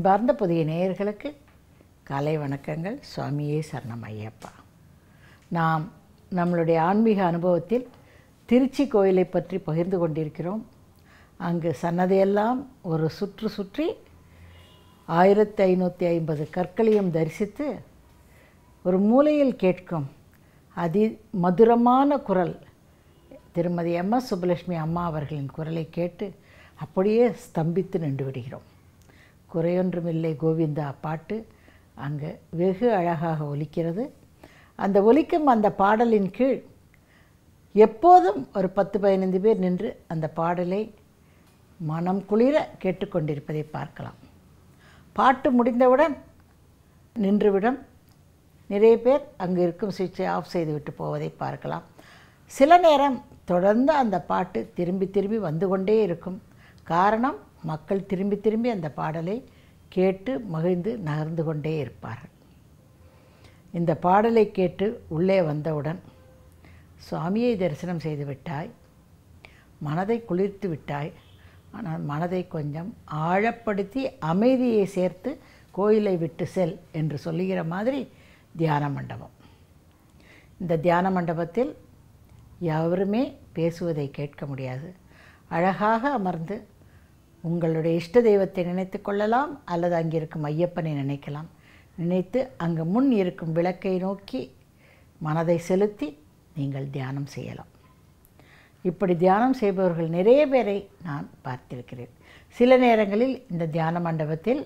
அன்பார்ந்த புதிய நேயர்களுக்கு காலை வணக்கங்கள் சுவாமியே சரணம் ஐயப்பா நாம் நம்மளுடைய ஆன்மீக அனுபவத்தில் திருச்சி கோயிலை பற்றி பகிர்ந்து கொண்டிருக்கிறோம் அங்கு சன்னதையெல்லாம் ஒரு சுற்று சுற்றி ஆயிரத்தி ஐநூற்றி ஐம்பது கற்களையும் தரிசித்து ஒரு மூலையில் கேட்கும் அதி மதுரமான குரல் திருமதி எம் எஸ் சுப்புலட்சுமி அம்மா அவர்களின் குரலை கேட்டு அப்படியே ஸ்தம்பித்து நின்று விடுகிறோம் குறையொன்றுமில்லை கோவிந்தா பாட்டு அங்கே வெகு அழகாக ஒலிக்கிறது அந்த ஒலிக்கும் அந்த பாடலின் கீழ் எப்போதும் ஒரு பத்து பதினைந்து பேர் நின்று அந்த பாடலை மனம் குளிர கேட்டுக்கொண்டிருப்பதை பார்க்கலாம் பாட்டு முடிந்தவுடன் நின்றுவிடும் நிறைய பேர் அங்கு இருக்கும் சுவிட்சை ஆஃப் செய்துவிட்டு போவதை பார்க்கலாம் சில நேரம் தொடர்ந்து அந்த பாட்டு திரும்பி திரும்பி வந்து கொண்டே இருக்கும் காரணம் மக்கள் திரும்பி திரும்பி அந்த பாடலை கேட்டு மகிழ்ந்து நகர்ந்து கொண்டே இருப்பார்கள் இந்த பாடலை கேட்டு உள்ளே வந்தவுடன் சுவாமியை தரிசனம் செய்து விட்டாய் மனதை குளிர்த்து விட்டாய் ஆனால் மனதை கொஞ்சம் ஆழப்படுத்தி அமைதியை சேர்த்து கோயிலை விட்டு செல் என்று சொல்லுகிற மாதிரி தியான மண்டபம் இந்த தியான மண்டபத்தில் எவருமே பேசுவதை கேட்க முடியாது அழகாக அமர்ந்து உங்களுடைய இஷ்ட தெய்வத்தை நினைத்து கொள்ளலாம் அல்லது அங்கே இருக்கும் ஐயப்பனை நினைக்கலாம் நினைத்து அங்கு முன் இருக்கும் விளக்கை நோக்கி மனதை செலுத்தி நீங்கள் தியானம் செய்யலாம் இப்படி தியானம் செய்பவர்கள் நிறைய பேரை நான் பார்த்திருக்கிறேன் சில நேரங்களில் இந்த தியான மண்டபத்தில்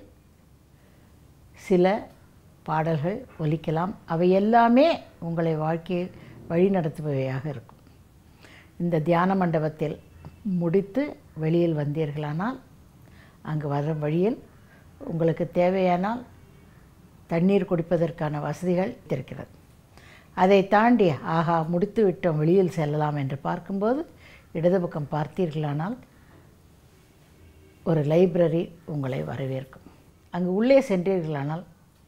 சில பாடல்கள் ஒலிக்கலாம் அவை எல்லாமே உங்களை வாழ்க்கையை வழிநடத்துபவையாக இருக்கும் இந்த தியான மண்டபத்தில் முடித்து வெளியில் வந்தீர்களானால் அங்கு வரும் வழியில் உங்களுக்கு தேவையானால் தண்ணீர் குடிப்பதற்கான வசதிகள் இருக்கிறது அதை தாண்டி ஆகா முடித்து விட்டோம் வெளியில் செல்லலாம் என்று பார்க்கும்போது இடது பக்கம் பார்த்தீர்களானால் ஒரு லைப்ரரி உங்களை வரவேற்கும் அங்கு உள்ளே சென்றீர்களானால்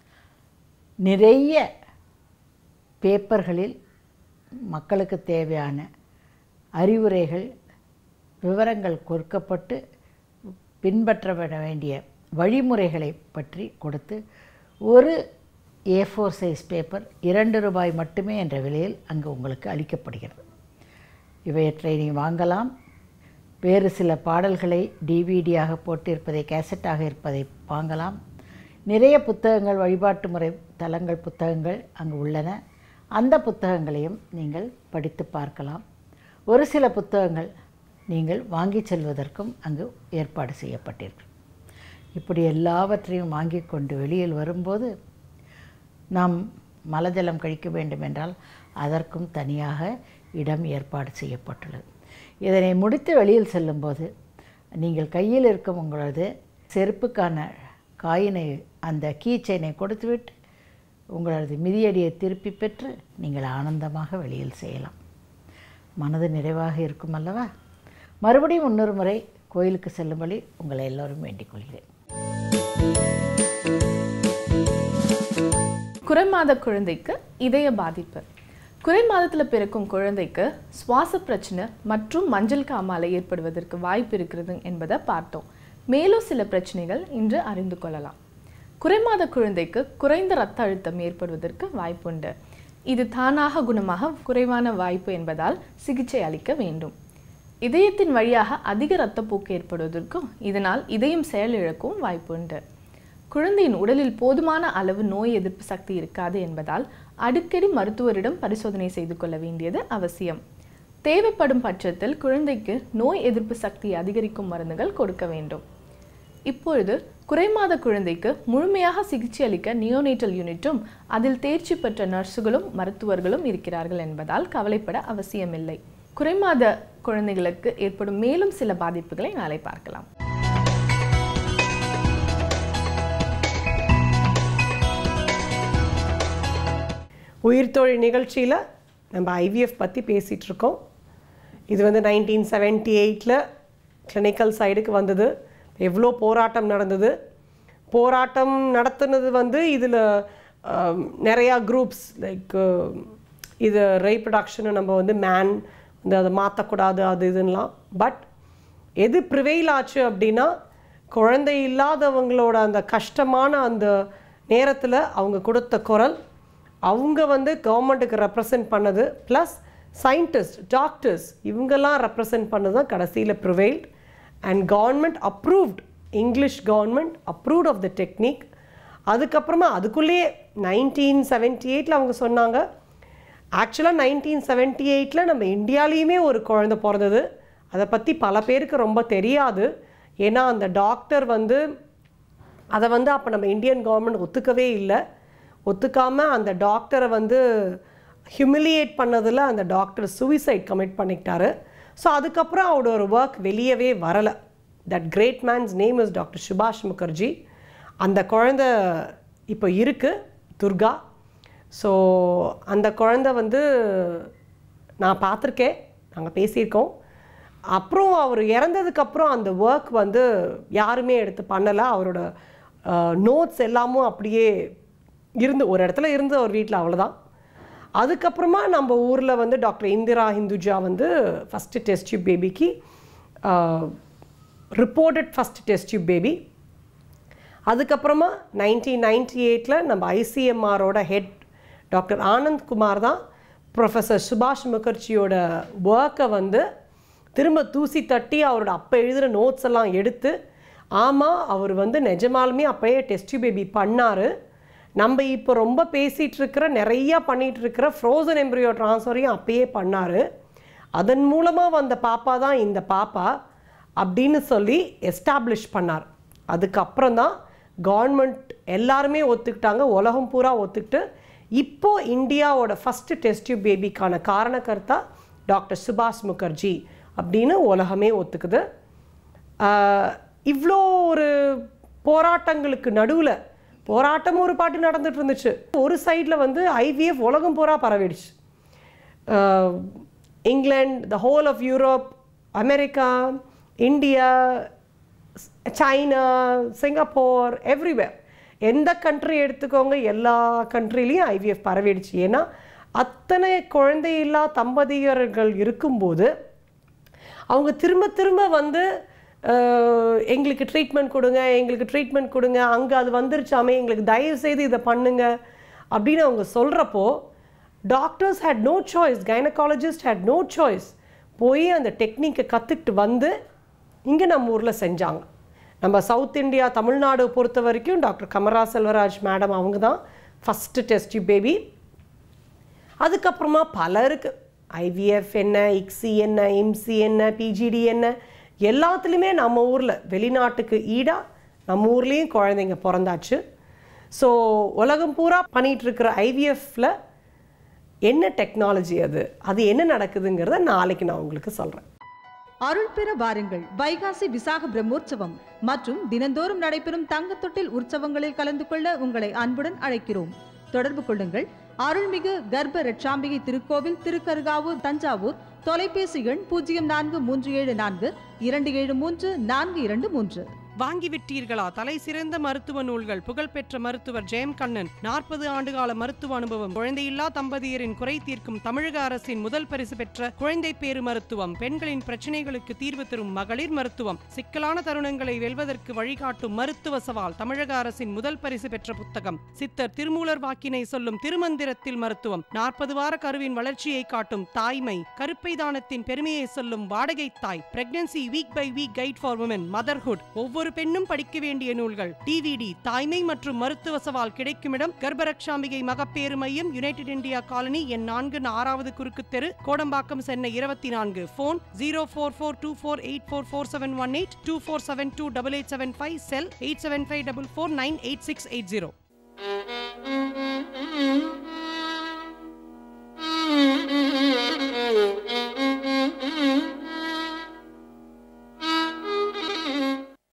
நிறைய பேப்பர்களில் மக்களுக்கு தேவையான அறிவுரைகள் விவரங்கள் கொடுக்கப்பட்டு பின்பற்ற வேண்டிய வழிமுறைகளை பற்றி கொடுத்து ஒரு ஏ ஃபோர் சைஸ் பேப்பர் இரண்டு ரூபாய் மட்டுமே என்ற விலையில் அங்கு உங்களுக்கு அளிக்கப்படுகிறது இவற்றை நீ வாங்கலாம் வேறு சில பாடல்களை டிவிடியாக போட்டிருப்பதை கேசட்டாக இருப்பதை வாங்கலாம் நிறைய புத்தகங்கள் வழிபாட்டு முறை தலங்கள் புத்தகங்கள் அங்கு உள்ளன அந்த புத்தகங்களையும் நீங்கள் படித்து பார்க்கலாம் ஒரு சில புத்தகங்கள் நீங்கள் வாங்கி செல்வதற்கும் அங்கு ஏற்பாடு செய்யப்பட்டிருக்கு இப்படி எல்லாவற்றையும் வாங்கி கொண்டு வெளியில் வரும்போது நாம் மலஜலம் கழிக்க வேண்டும் என்றால் அதற்கும் தனியாக இடம் ஏற்பாடு செய்யப்பட்டுள்ளது இதனை முடித்து வெளியில் செல்லும்போது நீங்கள் கையில் இருக்கும் உங்களது செருப்புக்கான காயினை அந்த கீ செயினை கொடுத்துவிட்டு உங்களது மிதியடியை திருப்பி பெற்று நீங்கள் ஆனந்தமாக வெளியில் செய்யலாம் மனது நிறைவாக இருக்கும் அல்லவா மறுபடியும் இன்னொரு முறை கோயிலுக்கு செல்லும்படி உங்களை எல்லோரும் வேண்டிக் கொள்கிறேன் குறைமாத குழந்தைக்கு இதய பாதிப்பு குறை மாதத்தில் பிறக்கும் குழந்தைக்கு சுவாச பிரச்சனை மற்றும் மஞ்சள் காமாலை ஏற்படுவதற்கு வாய்ப்பு இருக்கிறது என்பதை பார்த்தோம் மேலும் சில பிரச்சனைகள் இன்று அறிந்து கொள்ளலாம் குறைமாத குழந்தைக்கு குறைந்த இரத்த அழுத்தம் ஏற்படுவதற்கு வாய்ப்புண்டு இது தானாக குணமாக குறைவான வாய்ப்பு என்பதால் சிகிச்சை அளிக்க வேண்டும் இதயத்தின் வழியாக அதிக இரத்தப்போக்கு ஏற்படுவதற்கும் இதனால் இதயம் செயலிழக்கவும் வாய்ப்பு உண்டு குழந்தையின் உடலில் போதுமான அளவு நோய் எதிர்ப்பு சக்தி இருக்காது என்பதால் அடிக்கடி மருத்துவரிடம் பரிசோதனை செய்து கொள்ள வேண்டியது அவசியம் தேவைப்படும் பட்சத்தில் குழந்தைக்கு நோய் எதிர்ப்பு சக்தியை அதிகரிக்கும் மருந்துகள் கொடுக்க வேண்டும் இப்பொழுது குறைமாத குழந்தைக்கு முழுமையாக சிகிச்சை அளிக்க நியோனேட்டல் யூனிட்டும் அதில் தேர்ச்சி பெற்ற நர்சுகளும் மருத்துவர்களும் இருக்கிறார்கள் என்பதால் கவலைப்பட அவசியமில்லை குறைமாத குழந்தைகளுக்கு ஏற்படும் மேலும் சில பாதிப்புகளை நாளை பார்க்கலாம் உயிர்த்தொழில் நிகழ்ச்சியில் நம்ம ஐவிஎஃப் பற்றி பேசிகிட்டு இருக்கோம் இது வந்து நைன்டீன் செவன்ட்டி எயிட்டில் கிளினிக்கல் சைடுக்கு வந்தது எவ்வளோ போராட்டம் நடந்தது போராட்டம் நடத்துனது வந்து இதில் நிறையா குரூப்ஸ் லைக் இது ரீப்ரொடக்ஷனை நம்ம வந்து மேன் வந்து அதை மாற்றக்கூடாது அது இதுன்னெலாம் பட் எது ப்ரிவெயில் ஆச்சு அப்படின்னா குழந்தை இல்லாதவங்களோட அந்த கஷ்டமான அந்த நேரத்தில் அவங்க கொடுத்த குரல் அவங்க வந்து கவர்மெண்ட்டுக்கு ரெப்ரசன்ட் பண்ணது ப்ளஸ் சயின்டிஸ்ட் டாக்டர்ஸ் இவங்கெல்லாம் ரெப்ரசன்ட் பண்ணது தான் கடைசியில் prevailed and government approved English government approved of the technique அதுக்கப்புறமா அதுக்குள்ளேயே நைன்டீன் செவன்ட்டி எயிட்டில் அவங்க சொன்னாங்க ஆக்சுவலாக நைன்டீன் செவன்ட்டி எயிட்டில் நம்ம இந்தியாலேயுமே ஒரு குழந்தை பிறந்தது அதை பற்றி பல பேருக்கு ரொம்ப தெரியாது ஏன்னா அந்த டாக்டர் வந்து அதை வந்து அப்போ நம்ம இந்தியன் கவர்மெண்ட் ஒத்துக்கவே இல்லை ஒத்துக்காமல் அந்த டாக்டரை வந்து ஹியூமிலியேட் பண்ணதில் அந்த டாக்டர் சூசைட் கமிட் பண்ணிக்கிட்டாரு ஸோ அதுக்கப்புறம் அவரோட ஒரு ஒர்க் வெளியவே வரலை that great man's name is doctor சுபாஷ் முகர்ஜி அந்த குழந்தை இப்போ இருக்குது துர்கா ஸோ அந்த குழந்தை வந்து நான் பார்த்துருக்கேன் நாங்கள் பேசியிருக்கோம் அப்புறம் அவர் இறந்ததுக்கப்புறம் அந்த ஒர்க் வந்து யாருமே எடுத்து பண்ணலை அவரோட நோட்ஸ் எல்லாமும் அப்படியே இருந்து ஒரு இடத்துல இருந்து அவர் வீட்டில் அவ்வளோதான் அதுக்கப்புறமா நம்ம ஊரில் வந்து டாக்டர் இந்திரா ஹிந்துஜா வந்து ஃபஸ்ட்டு டெஸ்ட் டியூப் பேபிக்கு reported first test tube baby அதுக்கப்புறமா நைன்டீன் நைன்டி எயிட்டில் நம்ம ஐசிஎம்ஆரோட ஹெட் டாக்டர் ஆனந்த் குமார் தான் ப்ரொஃபஸர் சுபாஷ் முகர்ஜியோட ஒர்க்கை வந்து திரும்ப தூசி தட்டி அவரோட அப்போ எழுதுகிற நோட்ஸ் எல்லாம் எடுத்து ஆமாம் அவர் வந்து நிஜமாலுமே அப்போயே டெஸ்ட் பேபி பண்ணார் நம்ம இப்போ ரொம்ப பேசிகிட்டு இருக்கிற நிறையா பண்ணிகிட்டு இருக்கிற ஃப்ரோசன் எம்ப்ரியோ ட்ரான்ஸ்ஃபரையும் அப்பயே பண்ணார் அதன் மூலமாக வந்த பாப்பா தான் இந்த பாப்பா அப்படின்னு சொல்லி எஸ்டாப்ளிஷ் பண்ணார் அதுக்கப்புறம் தான் கவர்மெண்ட் எல்லாருமே ஒத்துக்கிட்டாங்க உலகம் பூரா ஒத்துக்கிட்டு இப்போ இந்தியாவோட ஃபஸ்ட்டு டெஸ்ட் டியூப் பேபிக்கான காரணக்கர்த்தா டாக்டர் சுபாஷ் முகர்ஜி அப்படின்னு உலகமே ஒத்துக்குது ஆஹ் இவ்வளோ ஒரு போராட்டங்களுக்கு நடுவில் போராட்டமும் ஒரு பாட்டு நடந்துட்டு இருந்துச்சு ஒரு சைடில் வந்து ஐவிஎஃப் உலகம் பூரா பரவிடுச்சு England the whole of Europe America India China Singapore everywhere எந்த கண்ட்ரி எடுத்துக்கோங்க எல்லா கண்ட்ரிலையும் ஐவிஎஃப் பரவிடுச்சு ஏன்னா அத்தனை குழந்தையில்லா தம்பதியர்கள் இருக்கும்போது அவங்க திரும்ப திரும்ப வந்து அஹ், எங்களுக்கு ட்ரீட்மெண்ட் கொடுங்க எங்களுக்கு ட்ரீட்மெண்ட் கொடுங்க அங்கே அது வந்துருச்சாமே எங்களுக்கு தயவு செய்து இதை பண்ணுங்க அப்படின்னு அவங்க சொல்கிறப்போ doctors had no choice gynaecologist had no choice போய் அந்த டெக்னிக்கை கற்றுக்கிட்டு வந்து இங்கே நம்ம ஊரில் செஞ்சாங்க நம்ம சவுத் இந்தியா தமிழ்நாடு பொறுத்த வரைக்கும் டாக்டர் கமரா செல்வராஜ் மேடம் அவங்க தான் ஃபஸ்ட்டு டெஸ்ட் பேபி அதுக்கப்புறமா பலருக்கு ஐவிஎஃப் என்ன இக்ஸி என்ன இம்சி என்ன பிஜிடி என்ன எல்லாத்துலேயுமே நம்ம ஊரில் வெளிநாட்டுக்கு ஈடாக நம்ம ஊர்லேயும் குழந்தைங்க பிறந்தாச்சு ஸோ உலகம் பூரா பண்ணிகிட்டு இருக்கிற ஐவிஎஃப்ல என்ன டெக்னாலஜி அது அது என்ன நடக்குதுங்கிறத நாளைக்கு நான் உங்களுக்கு சொல்கிறேன் அருள் பெற வாருங்கள் வைகாசி விசாக பிரம்மோற்சவம் மற்றும் தினந்தோறும் நடைபெறும் தங்கத்தொட்டில் உற்சவங்களில் கலந்து கொள்ள உங்களை அன்புடன் அழைக்கிறோம் தொடர்பு கொள்ளுங்கள் அருள்மிகு கர்ப்ப ரட்சாம்பிகை திருக்கோவில் திருக்கருகாவூர் தஞ்சாவூர் தொலைபேசி எண் பூஜ்ஜியம் நான்கு மூன்று ஏழு நான்கு இரண்டு ஏழு மூன்று நான்கு இரண்டு மூன்று வாங்கி விட்டீர்களா தலை சிறந்த மருத்துவ நூல்கள் புகழ்பெற்ற மருத்துவர் ஜெயம் கண்ணன் நாற்பது ஆண்டுகால மருத்துவ அனுபவம் குழந்தையில்லா தம்பதியரின் குறை தீர்க்கும் தமிழக அரசின் முதல் பரிசு பெற்ற குழந்தை பேறு மருத்துவம் பெண்களின் பிரச்சனைகளுக்கு தீர்வு தரும் மகளிர் மருத்துவம் சிக்கலான தருணங்களை வெல்வதற்கு வழிகாட்டும் மருத்துவ சவால் தமிழக அரசின் முதல் பரிசு பெற்ற புத்தகம் சித்தர் திருமூலர் வாக்கினை சொல்லும் திருமந்திரத்தில் மருத்துவம் நாற்பது வார கருவின் வளர்ச்சியை காட்டும் தாய்மை கருப்பை தானத்தின் பெருமையை சொல்லும் வாடகை தாய் pregnancy week by week guide for women motherhood ஒவ்வொரு பெண்ணும் படிக்க வேண்டிய நூல்கள் டிவிடி தாய்மை மற்றும் மருத்துவ சவால் கிடைக்கும் இடம் கர்ப்பரக்ஷாம்பிகை மகப்பேறு மையம் யுனைடெட் இந்தியா காலனி என் நான்கு ஆறாவது குறுக்கு தெரு கோடம்பாக்கம் சென்னை இருபத்தி நான்கு phone zero four four two four eight four four seven one eight two four seven two double eight seven five cell eight seven five double four nine eight six eight zero